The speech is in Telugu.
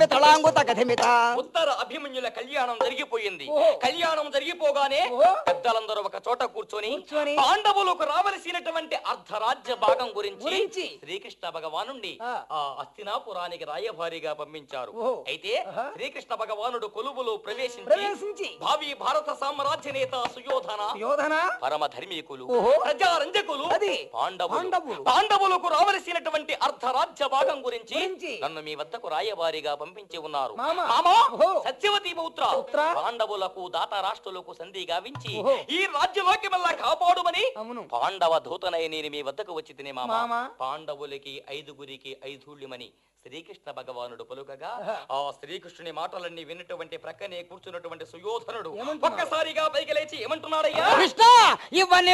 తళాంగుత కథమిత ఉత్తర అభిమన్యుల కళ్యాణం జరిగిపోయింది ఓహో. కళ్యాణం జరిగిపోగానే ఓహో. పెద్దలందరూ ఒక చోట కూర్చొని కూర్చొని పాండవులకు రావలసినటువంటి అర్ధరాజ్య భాగం గురించి గురించి. శ్రీకృష్ణ భగవానుండి ఆ. ఆ హస్తినాపురానికి రాయభారిగా పంపించారు ఓహో. అయితే ఆహా. శ్రీకృష్ణ భగవానుడు కొలువులో ప్రవేశించి ప్రవేశించి భావి భారత సామ్రాజ్య నేత సుయోధన యోధన పరమ ధర్మీకులు ఓహో. ప్రజారంజకులు అది. పాండవులు పాండవులు. పాండవులకు రావలసినటువంటి అర్ధరాజ్య భాగం గురించి గురించి. నన్ను మీ వద్దకు రాయవారిగా పంపించి ఉన్నారు మామ. మామా ఓహో. సత్యవతి పౌత్ర పుత్ర. పాండవులకు దాత రాష్ట్రులకు సంధి గావించి ఓహో. ఈ రాజ్యలోకి మళ్ళా కాపాడుమని అవును పాండవ దూతనై నేను మీ వద్దకు వచ్చి తినే మామ మామ. పాండవులకి ఐదుగురికి ఐధూళ్యమని శ్రీకృష్ణ భగవానుడు పలుకగా ఆహా. ఆ శ్రీకృష్ణుని మాటలన్నీ విన్నటువంటి ప్రక్కనే కూర్చున్నటువంటి సుయోధనుడు ఏమంటున్నాడు? ఒక్కసారిగా పైకి లేచి ఏమంటున్నాడయ్యా కృష్ణ ఇవన్నీ